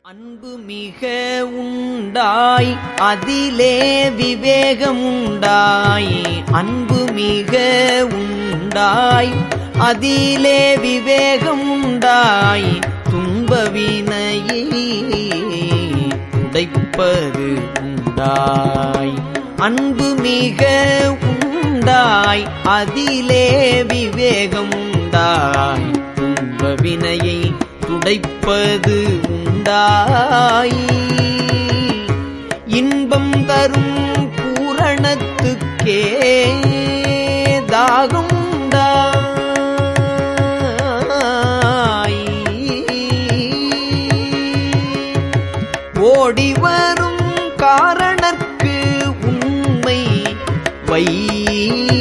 அன்பு மிக உண்டாய் அதிலே விவேகம் உண்டாய் அன்பு மிக உண்டாய் அதிலே விவேகம் உண்டாய் துன்பவினையை உடைப்பது உண்டாய் அன்பு மிக உண்டாய் அதிலே விவேகம் உண்டாய் துன்பவினையை துடைப்பது உண்டாய் இன்பம் தரும் பூரணத்துக்கே தாகம் உண்டாய் ஓடி வரும் காரணர்க்கு உண்மை வை